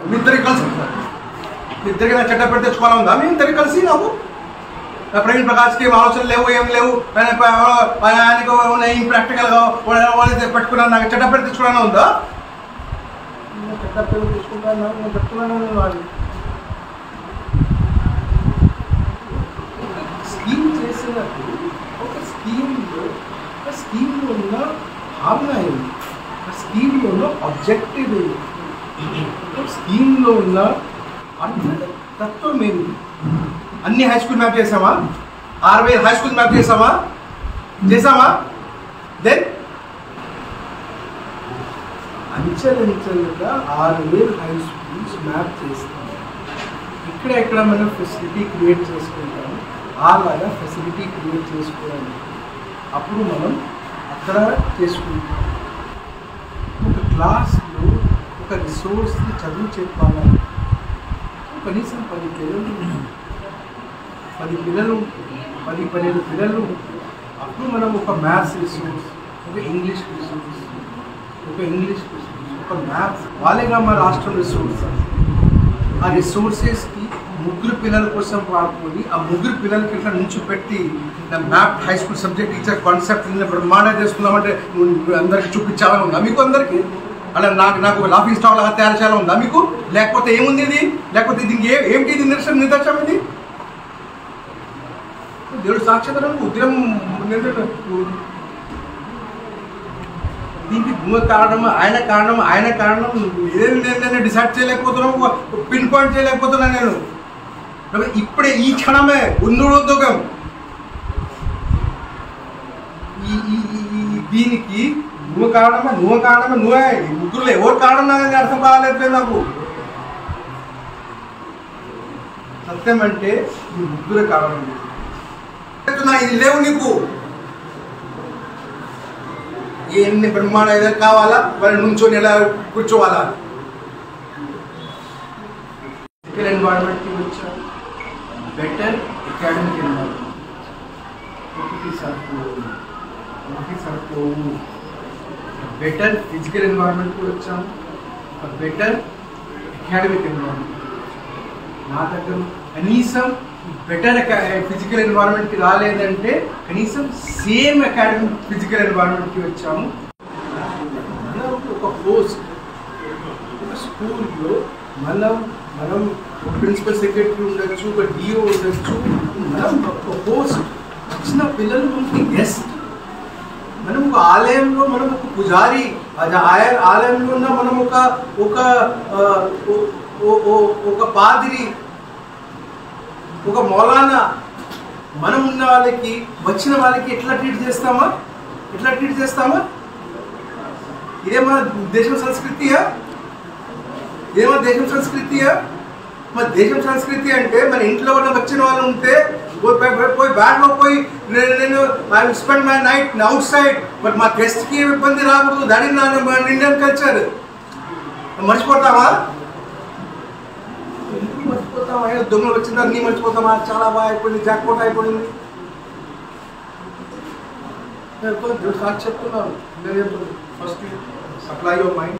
మీ ఇద్దరికి కలిసి మీ ఇద్దరికి నా చెడ్డ పెట్టి తెచ్చుకోవాలా ఉందా మీ ఇద్దరికి కలిసి నాకు నా ప్రవీణ్ ప్రకాష్కి ఏం ఆలోచనలు లేవు ఏం లేవు ఆయన ప- ఆయన- ఆయనకు ఏం ప్రాక్టికల్గా వాళ్ళు పెట్టుకున్నాను నాకు చెడ్డ పెట్టి తెచ్చుకోవాలని ఉందా నేను చెడ్డ పేరు తెచ్చుకుంటాను నేను చెప్తున్నాను నేను వాళ్ళు స్కీమ్ చేసినప్పుడు ఒక స్కీమ్లో ఒక స్కీమ్లో ఉన్న భావన ఏంటి ఆ స్కీమ్లో ఉన్న ఆబ్జెక్టివ్ ఏంటి ఒక స్కీమ్లో ఉన్న అర్థ తత్వం ఏంటి అన్ని హై స్కూల్ మ్యాప్ చేసామా అరవై హై స్కూల్ మ్యాప్ చేసామా చేసామా దెన్ అంచెలంచెలుగా ఆరు వేలు హై స్కూల్స్ మ్యాప్ చేస్తాం ఇక్కడ ఎక్కడ మనం ఫెసిలిటీ క్రియేట్ చేసుకుంటాం అలాగా ఫెసిలిటీ క్రియేట్ చేసుకోవడానికి అప్పుడు మనం అక్కడ చేసుకుంటాం ఒక క్లాస్లో ఒక రిసోర్స్ని చదువు చెప్పాలని కనీసం పది పిల్లలు పది పిల్లలు పది పన్నెండు పిల్లలు అప్పుడు మనం ఒక మ్యాథ్స్ రిసోర్స్ ఒక ఇంగ్లీష్ రిసోర్స్ ఒక ఇంగ్లీష్ రిసోర్స్ ఒక మ్యాథ్స్ వాళ్ళేగా మా రాష్ట్రం రిసోర్స్ ఆ రిసోర్సెస్కి ముగ్గురు పిల్లల కోసం వాడుకొని ఆ ముగ్గురు పిల్లలకి ఇట్లా నుంచి పెట్టి map high school subject teacher concept బ్రహ్మాండం చేసుకుందామంటే నువ్వు అందరికి చూపించాలని ఉందా మీకు అందరికి అలా నాకు నాకు లాఫింగ్ స్టాల్ లాగా తయారు చేయాలని ఉందా మీకు లేకపోతే ఏముంది ఇది లేకపోతే దీనికి ఏ ఏమిటి ఇది నిదర్శనం నిదర్శనం ఇది దేవుడు సాక్షాత్రం ఉద్యమం దీనికి భూమి కారణం ఆయన కారణం ఆయన కారణం ఏది నేను నేను డిసైడ్ చేయలేకపోతున్నాను పిన్ పాయింట్ చేయలేకపోతున్నాను నేను కాబట్టి ఇప్పుడే ఈ క్షణమే ఉందుడోద్యోగం ఈ ఈ- ఈ- ఈ- దీనికి నువ్వు కారణమా నువ్వు కారణమా నువ్వే ఈ ముగ్గురులో ఎవరు కారణం నాకు అర్థం కాలేదు నాకు సత్యం అంటే ఈ ముగ్గురే కారణం చెప్తున్నా, ఇది లేవు నీకు ఎన్ని బ్రహ్మాండ ఏదైనా కావాలా వాళ్ళు నుంచొని ఎలా కూర్చోవాలా ఫిజికల్ ఎన్వైరన్మెంట్కి వచ్చా బెటర్ అకాడమిక్ ఎన్వైరన్మెంట్ ఒకటి సరిపోవు ఒకటి సరిపోవు బెటర్ ఫిజికల్ ఎన్వైరన్మెంట్కి వచ్చాము బెటర్ అకాడమిక్ ఎన్వైరన్మెంట్ నా దగ్గర కనీసం బెటర్ ఫిజికల్ ఎన్వైరన్మెంట్కి రాలేదంటే కనీసం సేమ్ అకాడమిక్ ఫిజికల్ ఎన్వైరన్మెంట్కి వచ్చాము మనం ఒక పోస్ట్ ఒక స్కూల్లో మనం మనం ఒక ప్రిన్సిపల్ సెక్రటరీ ఉండొచ్చు ఒక డిఓ ఉండొచ్చు మనం ఒక పోస్ట్ చిన్న పిల్లలు మనకి గెస్ట్ మనం ఒక ఆలయంలో మనం ఒక పుజారి అది ఆయ- ఆలయంలో ఉన్న మనం ఒక ఒక ఆ, ఓ- ఓ- ఓ- ఒక పాదిరి ఒక మౌలానా మనం ఉన్న వాళ్ళకి వచ్చిన వాళ్ళకి ఎట్లా ట్రీట్ చేస్తామా ఎట్లా ట్రీట్ చేస్తామా ఇదే మన దేశం సంస్కృతియా ఇదే మన దేశం సంస్కృతియా మన దేశం సంస్కృతి అంటే మన ఇంట్లో ఉన్న వచ్చిన వాళ్ళు ఉంటే పోయి పోయి- పోయి- పోయి బ్యాట్లో పోయి నేను నేను I spend my night outside but మా గెస్ట్కి ఏమి ఇబ్బంది రాకూడదు దాని నా మన ఇండియన్ కల్చర్ మర్చిపోతావా ఎందుకు మర్చిపోతావా ఏ దొంగలు వచ్చిందా నీ మర్చిపోతావా చాలా బాగా అయిపోయింది జాక్పోట్ అయిపోయింది నేను సాక్షి చెప్తున్నాను ఫస్ట్ సప్లై యువర్ మైండ్